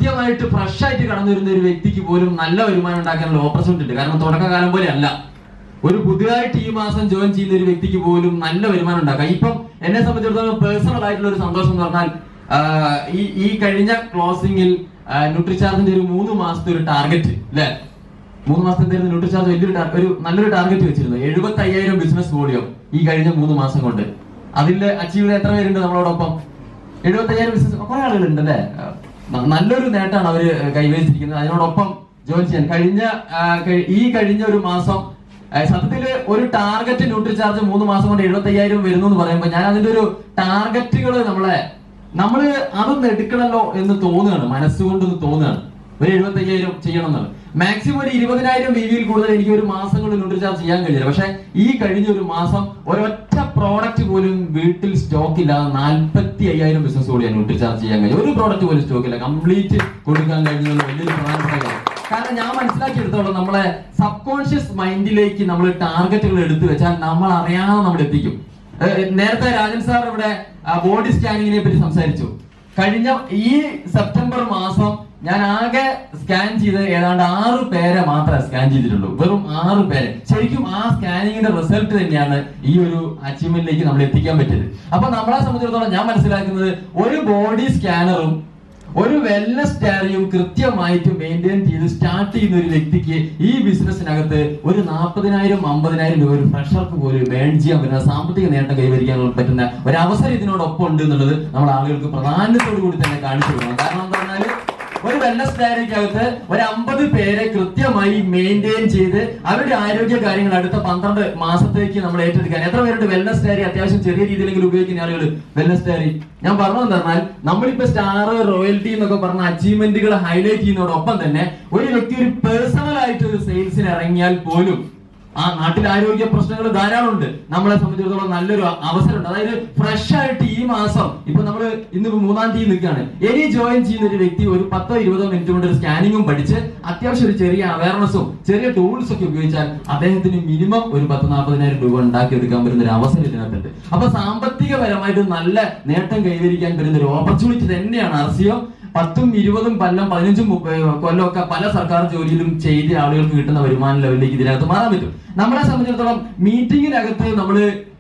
ആദ്യമായിട്ട് ഫ്രഷ് ആയിട്ട് കടന്നു വരുന്ന ഒരു വ്യക്തിക്ക് പോലും നല്ല വരുമാനം ഉണ്ടാക്കാനുള്ള ഓപ്പർച്യൂണിറ്റി ഉണ്ട് കാരണം തുടക്കകാലം പോലെ അല്ല ഒരു പുതിയതായിട്ട് ഈ മാസം ജോയിൻ ചെയ്യുന്ന ഒരു വ്യക്തിക്ക് പോലും നല്ല വരുമാനം ഉണ്ടാക്കാം ഇപ്പം എന്നെ സംബന്ധിച്ചിടത്തോളം പേഴ്സണൽ ആയിട്ടുള്ള ഒരു സന്തോഷം എന്ന് പറഞ്ഞാൽ ആ, ഈ ഈ കഴിഞ്ഞ ക്ലോസിംഗിൽ ന്യൂട്രിചാർജിന്റെ ഒരു മൂന്ന് മാസത്തെ ഒരു ടാർഗറ്റ് അല്ലെ മൂന്ന് മാസത്തെ ന്യൂട്രിചാർജ് വലിയൊരു tar- ഒരു നല്ലൊരു ടാർഗറ്റ് വെച്ചിരുന്നു എഴുപത്തി അയ്യായിരം ബിസിനസ് വോളിയം ഈ കഴിഞ്ഞ മൂന്ന് മാസം കൊണ്ട് അതിൽ അച്ചീവ് ചെയ്ത എത്ര പേരുണ്ട് നമ്മളോടൊപ്പം എഴുപത്തി അയ്യായിരം ബിസിനസ് കുറെ ആളുകളുണ്ട് അല്ലേ ന- നല്ലൊരു നേട്ടമാണ് അവര് കൈവരിച്ചിരിക്കുന്നത് അതിനോടൊപ്പം ജോയിൻ ചെയ്യാൻ കഴിഞ്ഞ ആ, കഴി- ഈ കഴിഞ്ഞ ഒരു മാസം ആ, സത്യത്തില് ഒരു ടാർഗറ്റ് ന്യൂട്രി ചാർജ് മൂന്ന് മാസം കൊണ്ട് എഴുപത്തി അയ്യായിരം വരുന്നു എന്ന് പറയുമ്പോൾ ഞാൻ അതിന്റെ ഒരു ടാർഗറ്റുകൾ നമ്മളെ നമ്മള് അതൊന്ന് എടുക്കണല്ലോ എന്ന് തോന്നുകയാണ് മനസ്സുകൊണ്ട് തോന്നുകയാണ് ഒരു എഴുപത്തി അയ്യായിരം ചെയ്യണം എന്നാണ് മാക്സിമം ഒരു ഇരുപതിനായിരം ബി വിയിൽ കൂടുതൽ എനിക്ക് ഒരു മാസം കൊണ്ട് ന്യൂട്രി ചാർജ് ചെയ്യാൻ കഴിയില്ല പക്ഷെ ഈ കഴിഞ്ഞ ഒരു മാസം ഒരൊറ്റ പ്രോഡക്റ്റ് പോലും വീട്ടിൽ സ്റ്റോക്ക് ഇല്ലാതെ നാൽപ്പത്തി അയ്യായിരം ബിസിനസ് കൂടി ഞാൻ ന്യൂട്രി ചാർജ് ചെയ്യാൻ കഴിയും ഒരു പ്രോഡക്റ്റ് പോലും സ്റ്റോക്ക് ഇല്ല കംപ്ലീറ്റ് കൊടുക്കാൻ കഴിഞ്ഞത് വലിയൊരു പ്രധാനപ്പെട്ട കാര്യം കാരണം ഞാൻ മനസ്സിലാക്കിയെടുത്തോളം നമ്മളെ സബ് കോൺഷ്യസ് മൈൻഡിലേക്ക് നമ്മൾ ടാർഗറ്റുകൾ എടുത്തു വെച്ചാൽ നമ്മൾ അറിയാതെ നമ്മൾ എത്തിക്കും ഏഹ് നേരത്തെ രാജൻ സാർ ഇവിടെ ബോഡി സ്കാനിങ്ങിനെ പറ്റി സംസാരിച്ചു കഴിഞ്ഞ ഈ സെപ്റ്റംബർ മാസം ഞാൻ ആകെ സ്കാൻ ചെയ്ത് ഏതാണ്ട് ആറ് പേരെ മാത്രമേ സ്കാൻ ചെയ്തിട്ടുള്ളൂ വെറും ആറ് പേരെ ശരിക്കും ആ സ്കാനിങ്ങിന്റെ റിസൾട്ട് തന്നെയാണ് ഈ ഒരു അച്ചീവ്മെന്റിലേക്ക് നമ്മൾ എത്തിക്കാൻ പറ്റിയത് അപ്പൊ നമ്മളെ സംബന്ധിച്ചിടത്തോളം ഞാൻ മനസ്സിലാക്കുന്നത് ഒരു ബോഡി സ്കാനറും ഒരു വെൽനസ് ഡയറിയും കൃത്യമായിട്ട് മെയിൻറ്റെയിൻ ചെയ്ത് സ്റ്റാർട്ട് ചെയ്യുന്ന ഒരു വ്യക്തിക്ക് ഈ ബിസിനസ്സിനകത്ത് ഒരു നാൽപ്പതിനായിരം അമ്പതിനായിരം രൂപ ഒരു ഫ്രഷർക്ക് പോലും ഏൺ ചെയ്യാൻ പറ്റുന്ന സാമ്പത്തിക നേട്ടം കൈവരിക്കാൻ പറ്റുന്ന ഒരു അവസരം ഇതിനോടൊപ്പം ഉണ്ട് എന്നുള്ളത് നമ്മൾ ആളുകൾക്ക് പ്രാധാന്യത്തോടു കൂടി തന്നെ കാണിച്ചു കൊടുക്കണം കാരണം എന്താ പറഞ്ഞാൽ ഒരു വെൽനസ് ഡയറിക്കകത്ത് ഒരു അമ്പത് പേരെ കൃത്യമായി മെയിൻറ്റെയിൻ ചെയ്ത് അവരുടെ ആരോഗ്യ കാര്യങ്ങൾ അടുത്ത പന്ത്രണ്ട് മാസത്തേക്ക് നമ്മൾ ഏറ്റെടുക്കാൻ എത്ര പേരുണ്ട് വെൽനസ് ഡയറി അത്യാവശ്യം ചെറിയ രീതിയിലെങ്കിലും ഉപയോഗിക്കുന്ന ആളുകൾ വെൽനസ് ഡയറി ഞാൻ പറഞ്ഞത് പറഞ്ഞാൽ നമ്മളിപ്പോ സ്റ്റാർ റോയൽറ്റി എന്നൊക്കെ പറഞ്ഞ അച്ചീവ്മെന്റുകൾ ഹൈലൈറ്റ് ചെയ്യുന്നതോടൊപ്പം തന്നെ ഒരു വ്യക്തി ഒരു പേഴ്സണൽ ആയിട്ട് ഒരു സെയിൽസിന് ഇറങ്ങിയാൽ പോലും ആ നാട്ടിൽ ആരോഗ്യ പ്രശ്നങ്ങൾ ധാരാളം ഉണ്ട് നമ്മളെ സംബന്ധിച്ചിടത്തോളം നല്ലൊരു അവസരമുണ്ട് അതായത് ഫ്രഷ് ആയിട്ട് ഈ മാസം ഇപ്പൊ നമ്മൾ ഇന്ന് മൂന്നാം തീയതി നിൽക്കുകയാണ് ഇനി ജോയിൻ ചെയ്യുന്ന ഒരു വ്യക്തി ഒരു പത്തോ ഇരുപതോ മിനിറ്റ് കൊണ്ട് ഒരു സ്കാനിങ്ങും പഠിച്ച് അത്യാവശ്യം ഒരു ചെറിയ അവയർനെസ്സും ചെറിയ ടൂൾസ് ഒക്കെ ഉപയോഗിച്ചാൽ അദ്ദേഹത്തിന് മിനിമം ഒരു പത്ത് നാൽപ്പതിനായിരം രൂപ ഉണ്ടാക്കിയെടുക്കാൻ പറ്റുന്ന ഒരു അവസരം ഇതിനകത്തുണ്ട് അപ്പൊ സാമ്പത്തികപരമായിട്ട് നല്ല നേട്ടം കൈവരിക്കാൻ പറ്റുന്ന ഒരു ഓപ്പർച്യൂണിറ്റി തന്നെയാണ് അർസിയം പത്തും ഇരുപതും കൊല്ലം പതിനഞ്ചും മുപ്പ- കൊല്ലമൊക്കെ പല സർക്കാർ ജോലിയിലും ചെയ്ത ആളുകൾക്ക് കിട്ടുന്ന വരുമാന ലെവലിലേക്ക് ഇതിനകത്ത് മാറാൻ പറ്റും നമ്മളെ സംബന്ധിച്ചിടത്തോളം മീറ്റിംഗിനകത്ത് നമ്മൾ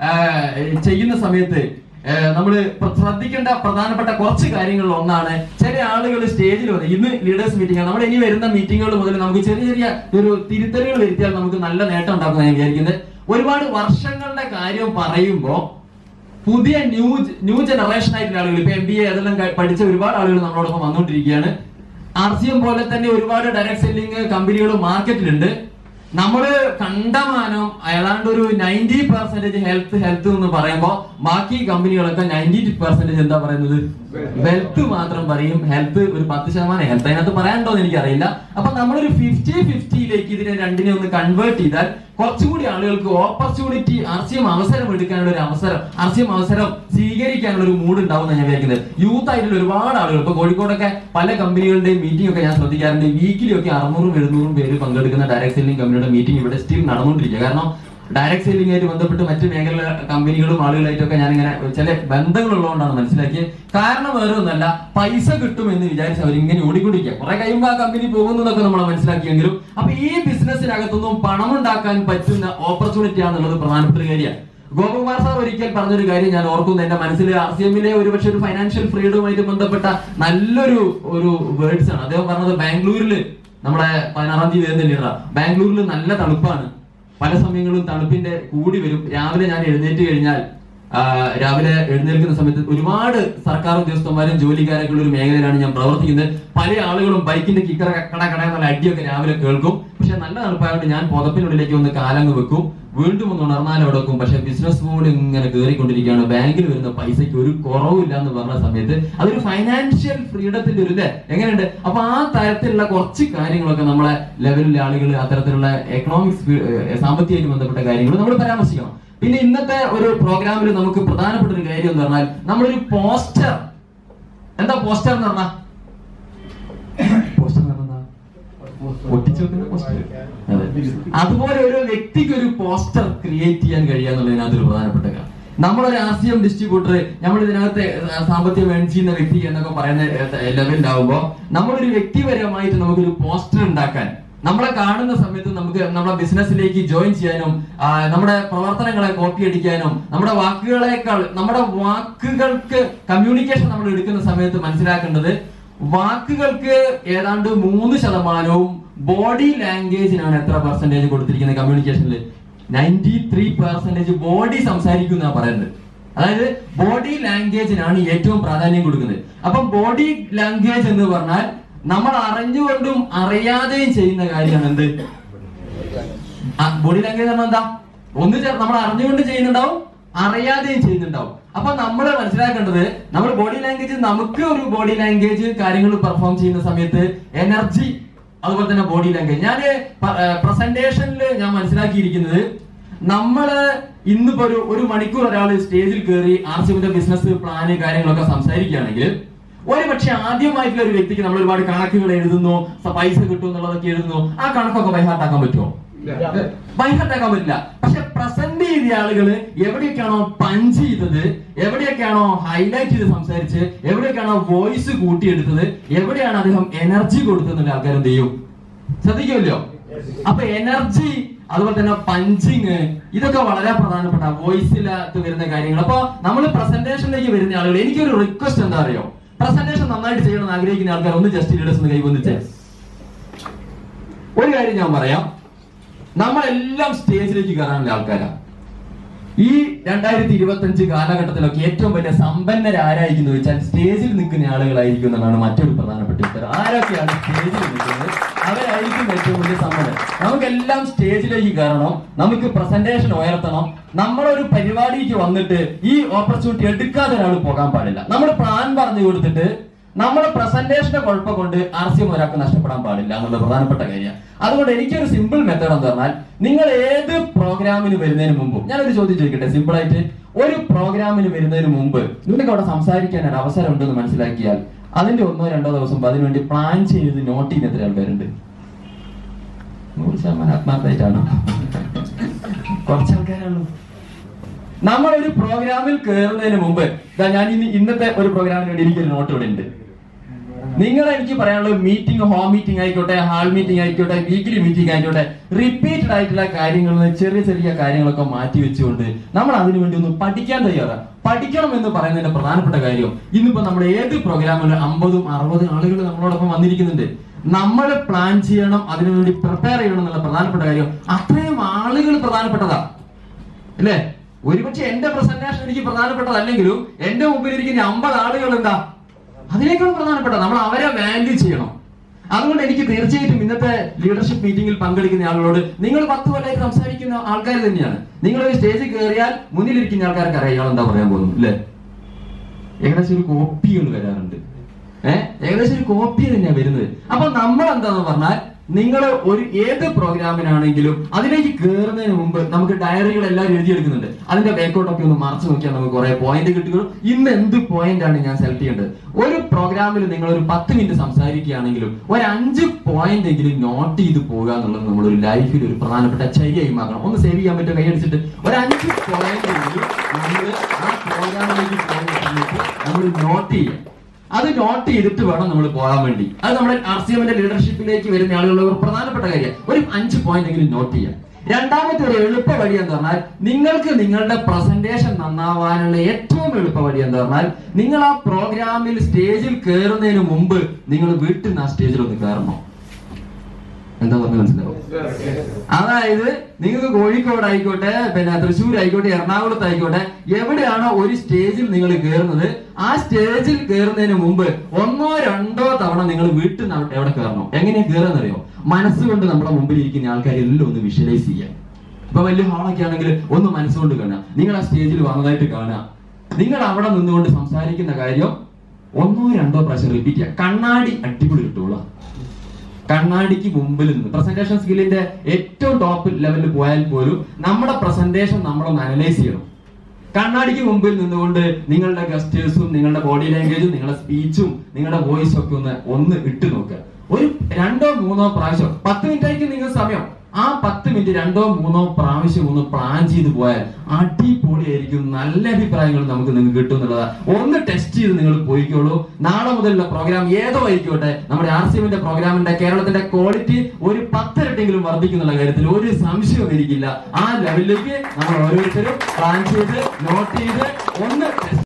ചെയ്യുന്ന സമയത്ത് നമ്മൾ ശ്രദ്ധിക്കേണ്ട പ്രധാനപ്പെട്ട കുറച്ച് കാര്യങ്ങളിൽ ഒന്നാണ് ചില ആളുകൾ സ്റ്റേജിൽ വന്ന് ഇന്ന് ലീഡേഴ്സ് മീറ്റിംഗ് നമ്മൾ ഇനി വരുന്ന മീറ്റിങ്ങുകൾ മുതൽ നമുക്ക് ചെറിയ ചെറിയ ഒരു തിരുത്തലുകൾ വരുത്തിയാൽ നമുക്ക് നല്ല നേട്ടം ഉണ്ടാക്കുന്ന ഞാൻ വിചാരിക്കുന്നത് ഒരുപാട് വർഷങ്ങളുടെ കാര്യം പറയുമ്പോൾ പുതിയ ന്യൂ ന്യൂ ജനറേഷൻ ആയിട്ടുള്ള ആളുകൾ ഇപ്പൊ എം ബി എ അതെല്ലാം ക- പഠിച്ച ഒരുപാട് ആളുകൾ നമ്മളോടൊപ്പം വന്നുകൊണ്ടിരിക്കുകയാണ് ആർ സി എം പോലെ തന്നെ ഒരുപാട് ഡയറക്ട് സെല്ലിംഗ് കമ്പനികൾ മാർക്കറ്റിലുണ്ട് നമ്മള് കണ്ടമാനം ഏതാണ്ട് ഒരു നയൻറ്റി പെർസെന്റേജ് ഹെൽത്ത് ഹെൽത്ത് എന്ന് പറയുമ്പോൾ ബാക്കി കമ്പനികളൊക്കെ നയൻറ്റി പെർസെന്റേജ് എന്താ പറയുന്നത് വെൽത്ത് മാത്രം പറയും ഹെൽത്ത് ഒരു പത്ത് ശതമാനം ഹെൽത്ത് അതിനകത്ത് പറയാനുണ്ടോ എന്ന് എനിക്കറിയില്ല അപ്പൊ നമ്മളൊരു ഫിഫ്റ്റി ഫിഫ്റ്റിയിലേക്ക് ഇതിനെ രണ്ടിനെ ഒന്ന് കൺവേർട്ട് ചെയ്താൽ കുറച്ചുകൂടി ആളുകൾക്ക് ഓപ്പർച്യൂണിറ്റി ആർസിയം അവസരം എടുക്കാനുള്ള ഒരു അവസരം ആർസിയം അവസരം സ്വീകരിക്കാനുള്ള ഒരു മൂഡ് ഉണ്ടാവും ഞാൻ വിചാരിക്കുന്നത് യൂത്ത് ആയിട്ടുള്ള ഒരുപാട് ആളുകൾ ഇപ്പൊ കോഴിക്കോടൊക്കെ പല കമ്പനികളുടെയും മീറ്റിംഗ് ഒക്കെ ഞാൻ ശ്രദ്ധിക്കാറുണ്ട് വീക്കിലി ഒക്കെ അറുന്നൂറും എഴുന്നൂറും പേര് പങ്കെടുക്കുന്ന ഡയറക്ട് സെല്ലിംഗ് കമ്പനിയുടെ മീറ്റിംഗ് ഇവിടെ സ്റ്റിൽ നടന്നുകൊണ്ടിരിക്കുക കാരണം ഡയറക്ട് സെല്ലിംഗ് ആയിട്ട് ബന്ധപ്പെട്ട് മറ്റ് മേഖല കമ്പനികളും ആളുകളായിട്ടൊക്കെ ഞാനിങ്ങനെ ചില ബന്ധങ്ങളുള്ളതുകൊണ്ടാണ് മനസ്സിലാക്കിയത് കാരണം വേറെ ഒന്നല്ല പൈസ കിട്ടും എന്ന് വിചാരിച്ച് അവർ ഇങ്ങനെ ഓടിക്കൊണ്ടിരിക്കുക കുറെ കഴിയുമ്പോൾ ആ കമ്പനി പോകുന്നതൊക്കെ നമ്മൾ മനസ്സിലാക്കിയെങ്കിലും അപ്പൊ ഈ ബിസിനസ്സിനകത്തൊന്നും പണം ഉണ്ടാക്കാൻ പറ്റുന്ന ഓപ്പർച്യൂണിറ്റി ആണെന്നുള്ളത് പ്രധാനപ്പെട്ട ഒരു കാര്യമാണ് ഗോപകുമാർ സാർ ഒരിക്കൽ പറഞ്ഞൊരു കാര്യം ഞാൻ ഓർക്കുന്നു എന്റെ മനസ്സിൽ ആർ സി എമ്മിലെ ഒരുപക്ഷെ ഒരു ഫൈനാൻഷ്യൽ ഫ്രീഡവുമായിട്ട് ബന്ധപ്പെട്ട നല്ലൊരു ഒരു വേർഡ്സ് ആണ് അദ്ദേഹം പറഞ്ഞത് ബാംഗ്ലൂരിൽ നമ്മുടെ പതിനാറാം തീയതി വരുന്ന ലീഡറാ ബാംഗ്ലൂരിൽ നല്ല തണുപ്പാണ് പല സമയങ്ങളിലും തണുപ്പിന്റെ കൂടി വരും രാവിലെ ഞാൻ എഴുന്നേറ്റ് കഴിഞ്ഞാൽ ആ, രാവിലെ എഴുന്നേൽക്കുന്ന സമയത്ത് ഒരുപാട് സർക്കാർ ഉദ്യോഗസ്ഥന്മാരും ജോലിക്കാരൊക്കെ ഉള്ള ഒരു മേഖലയിലാണ് ഞാൻ പ്രവർത്തിക്കുന്നത് പല ആളുകളും ബൈക്കിന്റെ കിക്കറ കട കട എന്നുള്ള അടിയൊക്കെ രാവിലെ കേൾക്കും പക്ഷെ നല്ല തണുപ്പായതുകൊണ്ട് ഞാൻ പുതപ്പിനുള്ളിലേക്ക് ഒന്ന് കാലങ്ങ് വെക്കും വീണ്ടും ഒന്ന് ഉണർന്നാൽ അവിടെ വെക്കും പക്ഷെ ബിസിനസ് മോഡ് ഇങ്ങനെ കയറിക്കൊണ്ടിരിക്കുകയാണ് ബാങ്കിൽ വരുന്ന പൈസയ്ക്ക് ഒരു കുറവില്ല എന്ന് പറഞ്ഞ സമയത്ത് അതൊരു ഫൈനാൻഷ്യൽ ഫ്രീഡത്തിന്റെ ഒരു ഇല്ലേ എങ്ങനെയുണ്ട് അപ്പൊ ആ തരത്തിലുള്ള കുറച്ച് കാര്യങ്ങളൊക്കെ നമ്മളെ ലെവലിലെ ആളുകൾ അത്തരത്തിലുള്ള എക്കണോമിക്സ് സാമ്പത്തികമായിട്ട് ബന്ധപ്പെട്ട കാര്യങ്ങൾ നമ്മൾ പരാമർശിക്കണം പിന്നെ ഇന്നത്തെ ഒരു പ്രോഗ്രാമിൽ നമുക്ക് പ്രധാനപ്പെട്ട ഒരു കാര്യം എന്ന് പറഞ്ഞാൽ നമ്മളൊരു പോസ്റ്റർ എന്താ പോസ്റ്റർ എന്ന് പറഞ്ഞാൽ പോസ്റ്റർ എന്ന് പറഞ്ഞാൽ ഒട്ടിച്ചു വെക്കുന്ന പോസ്റ്റർ അതെ അതുപോലെ ഒരു വ്യക്തിക്ക് ഒരു പോസ്റ്റർ ക്രിയേറ്റ് ചെയ്യാൻ കഴിയുക എന്നുള്ളതിനകത്ത് ഒരു പ്രധാനപ്പെട്ട കാര്യം നമ്മളൊരു ആർ സി എം ഡിസ്ട്രിബ്യൂട്ടർ നമ്മൾ ഇതിനകത്ത് സാമ്പത്തികം ഏൺ ചെയ്യുന്ന വ്യക്തി എന്നൊക്കെ പറയുന്ന ലെവലിലാവുമ്പോ നമ്മളൊരു വ്യക്തിപരമായിട്ട് നമുക്കൊരു പോസ്റ്റർ ഉണ്ടാക്കാൻ നമ്മളെ കാണുന്ന സമയത്ത് നമുക്ക് നമ്മുടെ ബിസിനസ്സിലേക്ക് ജോയിൻ ചെയ്യാനും ആ, നമ്മുടെ പ്രവർത്തനങ്ങളെ കോപ്പി അടിക്കാനും നമ്മുടെ വാക്കുകളെക്കാൾ നമ്മുടെ വാക്കുകൾക്ക് കമ്മ്യൂണിക്കേഷൻ നമ്മൾ എടുക്കുന്ന സമയത്ത് മനസ്സിലാക്കേണ്ടത് വാക്കുകൾക്ക് ഏതാണ്ട് മൂന്ന് ശതമാനവും ബോഡി ലാംഗ്വേജിനാണ് എത്ര പെർസെന്റേജ് കൊടുത്തിരിക്കുന്നത് കമ്മ്യൂണിക്കേഷനിൽ നയൻറ്റി ത്രീ പെർസെന്റേജ് ബോഡി സംസാരിക്കുന്ന പറയുന്നത് അതായത് ബോഡി ലാംഗ്വേജിനാണ് ഏറ്റവും പ്രാധാന്യം കൊടുക്കുന്നത് അപ്പൊ ബോഡി ലാംഗ്വേജ് എന്ന് പറഞ്ഞാൽ നമ്മൾ അറിഞ്ഞുകൊണ്ടും അറിയാതെയും ചെയ്യുന്ന കാര്യമാണ് എന്ത് ബോഡി ലാംഗ്വേജ് പറഞ്ഞാൽ എന്താ ഒന്ന് ചെ- നമ്മൾ അറിഞ്ഞുകൊണ്ട് ചെയ്യുന്നുണ്ടാവും അറിയാതെയും ചെയ്യുന്നുണ്ടാവും അപ്പൊ നമ്മൾ മനസ്സിലാക്കേണ്ടത് നമ്മൾ ബോഡി ലാംഗ്വേജ് നമുക്ക് ഒരു ബോഡി ലാംഗ്വേജ് കാര്യങ്ങൾ പെർഫോം ചെയ്യുന്ന സമയത്ത് എനർജി അതുപോലെ തന്നെ ബോഡി ലാംഗ്വേജ് ഞാൻ പ്രസന്റേഷനിൽ ഞാൻ മനസ്സിലാക്കിയിരിക്കുന്നത് നമ്മള് ഇന്നിപ്പോ ഒരു ഒരു മണിക്കൂർ ഒരാൾ സ്റ്റേജിൽ കയറി ആർ സിമിന്റെ ബിസിനസ് പ്ലാന് കാര്യങ്ങളൊക്കെ സംസാരിക്കുകയാണെങ്കിൽ ഒരു പക്ഷെ ആദ്യമായിട്ടുള്ള ഒരു വ്യക്തിക്ക് നമ്മൾ ഒരുപാട് കണക്കുകൾ എഴുതുന്നു സ- പൈസ കിട്ടും എന്നുള്ളതൊക്കെ എഴുതുന്നു ആ കണക്കൊക്കെ ബൈഹാർട്ടാക്കാൻ പറ്റുമോ ബൈഹാർട്ടാക്കാൻ പറ്റില്ല പക്ഷെ പ്രസന്റ് ചെയ്ത ആളുകള് എവിടെയൊക്കെയാണോ പഞ്ച് ചെയ്തത് എവിടെയൊക്കെയാണോ ഹൈലൈറ്റ് ചെയ്ത് സംസാരിച്ച് എവിടെയൊക്കെയാണോ വോയിസ് കൂട്ടിയെടുത്തത് എവിടെയാണ് അദ്ദേഹം എനർജി കൊടുത്തതെന്നുള്ള ആൾക്കാർ എന്ത് ചെയ്യും ശ്രദ്ധിക്കുമല്ലോ അപ്പൊ എനർജി അതുപോലെ തന്നെ പഞ്ചിങ് ഇതൊക്കെ വളരെ പ്രധാനപ്പെട്ട വോയിസിലകത്ത് വരുന്ന കാര്യങ്ങൾ അപ്പൊ നമ്മൾ പ്രസന്റേഷനിലേക്ക് വരുന്ന ആളുകൾ എനിക്കൊരു റിക്വസ്റ്റ് എന്താ അറിയോ പ്രസന്റേഷൻ നന്നായിട്ട് ചെയ്യണമെന്ന് ആഗ്രഹിക്കുന്ന ആൾക്കാർ ഒന്ന് ജസ്റ്റ് ലീഡേഴ്സ് ഒന്ന് കൈവന്നിച്ച് ഒരു കാര്യം ഞാൻ പറയാം നമ്മളെല്ലാം സ്റ്റേജിലേക്ക് കയറാനുള്ള ആൾക്കാരാണ് ഈ രണ്ടായിരത്തി ഇരുപത്തി അഞ്ച് കാലഘട്ടത്തിലൊക്കെ ഏറ്റവും വലിയ സമ്പന്നരാരായിരിക്കും എന്ന് വെച്ചാൽ സ്റ്റേജിൽ നിൽക്കുന്ന ആളുകളായിരിക്കും എന്നുള്ളതാണ് മറ്റൊരു പ്രധാനപ്പെട്ട ഉത്തരം ആരൊക്കെയാണ് സ്റ്റേജിൽ നിൽക്കുന്നത് അവരായിരിക്കും ഏറ്റവും വലിയ സമ്പന്നർ നമുക്കെല്ലാം സ്റ്റേജിലേക്ക് കയറണം നമുക്ക് പ്രസന്റേഷൻ ഉയർത്തണം നമ്മളൊരു പരിപാടിക്ക് വന്നിട്ട് ഈ ഓപ്പർച്യൂണിറ്റി എടുക്കാതെ ഒരാൾ പോകാൻ പാടില്ല നമ്മൾ പ്ലാൻ പറഞ്ഞു കൊടുത്തിട്ട് നമ്മുടെ പ്രസന്റേഷന്റെ കുഴപ്പം കൊണ്ട് ആർ സി എം ഒരാൾക്ക് നഷ്ടപ്പെടാൻ പാടില്ല എന്നുള്ള പ്രധാനപ്പെട്ട കാര്യമാണ് അതുകൊണ്ട് എനിക്കൊരു സിമ്പിൾ മെത്തേഡ് എന്ന് പറഞ്ഞാൽ നിങ്ങൾ ഏത് പ്രോഗ്രാമിന് വരുന്നതിന് മുമ്പ് ഞാനൊരു ചോദ്യം ചോദിക്കട്ടെ സിമ്പിൾ ആയിട്ട് ഒരു പ്രോഗ്രാമിന് വരുന്നതിന് മുമ്പ് നിങ്ങൾക്ക് അവിടെ സംസാരിക്കാൻ ഒരു അവസരം ഉണ്ടെന്ന് മനസ്സിലാക്കിയാൽ അതിന്റെ ഒന്നോ രണ്ടോ ദിവസം മുമ്പ് അതിനുവേണ്ടി പ്ലാൻ ചെയ്ത് നോട്ട് ചെയ്യുന്ന എത്ര ആൾക്കാരുണ്ട് നൂറ് ശതമാനം ആത്മാർത്ഥമായിട്ടാണ് കുറച്ച് ആൾക്കാരുള്ളൂ നമ്മൾ ഒരു പ്രോഗ്രാമിൽ കയറുന്നതിന് മുമ്പ് ദാ ഞാൻ ഇനി ഇന്നത്തെ ഒരു പ്രോഗ്രാമിന് വേണ്ടി എനിക്കൊരു നോട്ട് ഇവിടെ ഉണ്ട് നിങ്ങൾ എനിക്ക് പറയാനുള്ളത് മീറ്റിംഗ് ഹോം മീറ്റിംഗ് ആയിക്കോട്ടെ ഹാൾ മീറ്റിംഗ് ആയിക്കോട്ടെ വീക്കിലി മീറ്റിംഗ് ആയിക്കോട്ടെ റിപ്പീറ്റഡ് ആയിട്ടുള്ള കാര്യങ്ങളിൽ നിന്ന് ചെറിയ ചെറിയ കാര്യങ്ങളൊക്കെ മാറ്റി വെച്ചുകൊണ്ട് നമ്മൾ അതിനു വേണ്ടി ഒന്ന് പഠിക്കാൻ തയ്യാറാണ് പഠിക്കണം എന്ന് പറയുന്നതിന്റെ പ്രധാനപ്പെട്ട കാര്യം ഇന്നിപ്പോ നമ്മുടെ ഏത് പ്രോഗ്രാമിലും അമ്പതും അറുപതും ആളുകൾ നമ്മളോടൊപ്പം വന്നിരിക്കുന്നുണ്ട് നമ്മൾ പ്ലാൻ ചെയ്യണം അതിനുവേണ്ടി പ്രിപ്പയർ ചെയ്യണം എന്നുള്ള പ്രധാനപ്പെട്ട കാര്യം അത്രയും ആളുകൾ പ്രധാനപ്പെട്ടതാ അല്ലേ ഒരുപക്ഷെ എന്റെ പ്രസന്റേഷൻ എനിക്ക് പ്രധാനപ്പെട്ടതല്ലെങ്കിലും എന്റെ മുമ്പിൽ ഇരിക്കുന്ന അമ്പത് ആളുകൾ എന്താ അതിനേക്കാളും പ്രധാനപ്പെട്ട നമ്മൾ അവരെ വാല്യൂ ചെയ്യണം അതുകൊണ്ട് എനിക്ക് തീർച്ചയായിട്ടും ഇന്നത്തെ ലീഡർഷിപ്പ് മീറ്റിംഗിൽ പങ്കെടുക്കുന്ന ആളുകളോട് നിങ്ങൾ പത്ത് കൊല്ലമായി സംസാരിക്കുന്ന ആൾക്കാർ തന്നെയാണ് നിങ്ങൾ ഒരു സ്റ്റേജിൽ കയറിയാൽ മുന്നിലിരിക്കുന്ന ആൾക്കാർക്ക് അറിയാം ഇയാൾ എന്താ പറയാൻ പോകുന്നു അല്ലേ ഏകദേശം ഒരു കോപ്പികൾ വരാറുണ്ട് ഏഹ് ഏകദേശം ഒരു കോപ്പി തന്നെയാണ് വരുന്നത് അപ്പൊ നമ്മൾ എന്താന്ന് പറഞ്ഞാൽ നിങ്ങൾ ഒരു ഏത് പ്രോഗ്രാമിനാണെങ്കിലും അതിലേക്ക് കയറുന്നതിന് മുമ്പ് നമുക്ക് ഡയറികൾ എല്ലാം എഴുതിയെടുക്കുന്നുണ്ട് അതിന്റെ ബാക്കോട്ടൊക്കെ ഒന്ന് മറച്ചു നോക്കിയാൽ നമുക്ക് കുറെ പോയിന്റ് കിട്ടുകയും ഇന്ന് എന്ത് പോയിന്റ് ആണ് ഞാൻ സെലക്ട് ചെയ്യേണ്ടത് ഒരു പ്രോഗ്രാമിൽ നിങ്ങൾ ഒരു പത്ത് മിനിറ്റ് സംസാരിക്കുകയാണെങ്കിലും ഒരു അഞ്ച് പോയിന്റ് എങ്കിലും നോട്ട് ചെയ്ത് പോകുക എന്നുള്ളത് നമ്മുടെ ഒരു ലൈഫിൽ ഒരു പ്രധാനപ്പെട്ട ചര്യയായി മാറണം ഒന്ന് സേവ് ചെയ്യാൻ പറ്റുമോ കൈയടിച്ചിട്ട് ഒരു അഞ്ച് പോയിന്റ് എങ്കിലും നമ്മൾ ആ പ്രോഗ്രാമിലേക്ക് പോകുന്ന സമയത്ത് നമ്മൾ നോട്ട് ചെയ്യാം അത് നോട്ട് ചെയ്തിട്ട് വേണം നമ്മൾ പോകാൻ വേണ്ടി അത് നമ്മുടെ ആർ സി എമ്മിന്റെ ലീഡർഷിപ്പിലേക്ക് വരുന്ന ആളുകളുടെ ഒരു പ്രധാനപ്പെട്ട കാര്യം ഒരു അഞ്ച് പോയിന്റ് എങ്കിലും നോട്ട് ചെയ്യാം രണ്ടാമത്തെ ഒരു എളുപ്പ വഴി എന്ന് പറഞ്ഞാൽ നിങ്ങൾക്ക് നിങ്ങളുടെ പ്രസന്റേഷൻ നന്നാവാനുള്ള ഏറ്റവും എളുപ്പ വഴി എന്ന് പറഞ്ഞാൽ നിങ്ങൾ ആ പ്രോഗ്രാമിൽ സ്റ്റേജിൽ കയറുന്നതിന് മുമ്പ് നിങ്ങൾ വീട്ടിൽ നിന്ന് ആ സ്റ്റേജിൽ ഒന്ന് കയറണം എന്താ പറഞ്ഞ് മനസ്സിലാവും അതായത് നിങ്ങൾക്ക് കോഴിക്കോട് ആയിക്കോട്ടെ പിന്നെ തൃശ്ശൂർ ആയിക്കോട്ടെ എറണാകുളത്ത് ആയിക്കോട്ടെ എവിടെയാണോ ഒരു സ്റ്റേജിൽ നിങ്ങൾ കയറുന്നത് ആ സ്റ്റേജിൽ കയറുന്നതിന് മുമ്പ് ഒന്നോ രണ്ടോ തവണ നിങ്ങൾ വീട്ടിൽ നിന്ന് അവിടെ- എവിടെ കയറണം എങ്ങനെയാ കയറുന്നറിയോ മനസ്സുകൊണ്ട് നമ്മുടെ മുമ്പിൽ ഇരിക്കുന്ന ആൾക്കാരെല്ലാം ഒന്ന് വിഷ്വലൈസ് ചെയ്യാം ഇപ്പൊ വലിയ ഹാളൊക്കെ ആണെങ്കിൽ ഒന്ന് മനസ്സുകൊണ്ട് കാണുക നിങ്ങൾ ആ സ്റ്റേജിൽ വന്നതായിട്ട് കാണുക നിങ്ങൾ അവിടെ നിന്നുകൊണ്ട് സംസാരിക്കുന്ന കാര്യം ഒന്നോ രണ്ടോ പ്രാവശ്യം റിപ്പീറ്റ് ചെയ്യുക കണ്ണാടി അടിപൊളി കിട്ടുള്ളൂ കണ്ണാടിക്ക് മുമ്പിൽ നിന്ന് പ്രസന്റേഷൻ സ്കില്ലിന്റെ ഏറ്റവും ടോപ്പ് ലെവലിൽ പോയാൽ പോലും നമ്മുടെ പ്രസന്റേഷൻ നമ്മളൊന്ന് അനലൈസ് ചെയ്യണം കണ്ണാടിക്ക് മുമ്പിൽ നിന്നുകൊണ്ട് നിങ്ങളുടെ ഗസ്റ്റേഴ്സും നിങ്ങളുടെ ബോഡി ലാംഗ്വേജും നിങ്ങളുടെ സ്പീച്ചും നിങ്ങളുടെ വോയിസും ഒക്കെ ഒന്ന് ഒന്ന് ഇട്ട് നോക്കുക ഒരു രണ്ടോ മൂന്നോ പ്രാവശ്യം പത്ത് മിനിറ്റ് ആയിരിക്കും നിങ്ങൾ സമയം ആ പത്ത് മിനിറ്റ് രണ്ടോ മൂന്നോ പ്രാവശ്യം ഒന്ന് പ്ലാൻ ചെയ്ത് പോയാൽ അടിപൊളിയായിരിക്കും നല്ല അഭിപ്രായങ്ങൾ നമുക്ക് നിങ്ങൾക്ക് കിട്ടും എന്നുള്ളതാ ഒന്ന് ടെസ്റ്റ് ചെയ്ത് നിങ്ങൾ പോയിക്കോളൂ നാളെ മുതലുള്ള പ്രോഗ്രാം ഏതോ ആയിക്കോട്ടെ നമ്മുടെ ആർ സി എമ്മിന്റെ പ്രോഗ്രാമിന്റെ കേരളത്തിന്റെ ക്വാളിറ്റി ഒരു പത്തിരട്ടെങ്കിലും വർദ്ധിക്കുന്നുള്ള കാര്യത്തിൽ ഒരു സംശയവും എനിക്കില്ല ആ ലെവലിലേക്ക് നമ്മൾ ഓരോരുത്തരും പ്ലാൻ ചെയ്ത് നോട്ട് ചെയ്ത് ഒന്ന് test